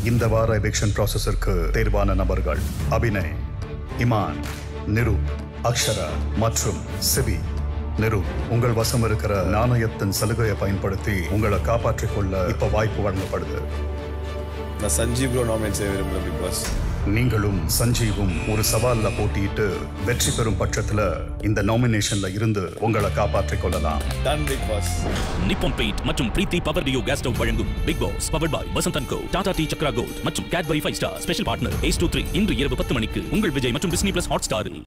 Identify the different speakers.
Speaker 1: இந்த வார எவிக்ஷன் ப்ராசஸிற்கு தேர்வான நபர்கள் அபிநய் இமான் நிரு அக்ஷரா மற்றும் சிவி நிரு உங்கள் வசம் இருக்கிற நாணயத்தின் சலுகையை பயன்படுத்தி உங்களை காப்பாற்றிக் கொள்ள இப்ப வாய்ப்பு வழங்கப்படுது
Speaker 2: நான் சஞ்சீவ் ப்ரோ நாமினேட் செய்ய விரும்புகிறேன் பிக் பாஸ்
Speaker 1: நீங்களும் சஞ்சீவும் ஒரு சவால்ல போட்டியிட்டு வெற்றி பெறும் பட்சத்துல இந்த நாமினேஷன்ல இருந்து உங்களை காப்பாற்றிக் கொள்ளலாம்
Speaker 2: டன் பிக் பாஸ்
Speaker 3: நிப்பான் பெயிண்ட் மற்றும் Preethi power duo gas stove வழங்கும் Bigg Boss power by Vasanthan co Tata tea Chakra gold மற்றும் Cadbury five star special partner ace two three இன்று இரவு பத்து மணிக்கு உங்கள் விஜய் மற்றும் டிஸ்னி பிளஸ் ஹாட் ஸ்டாரில்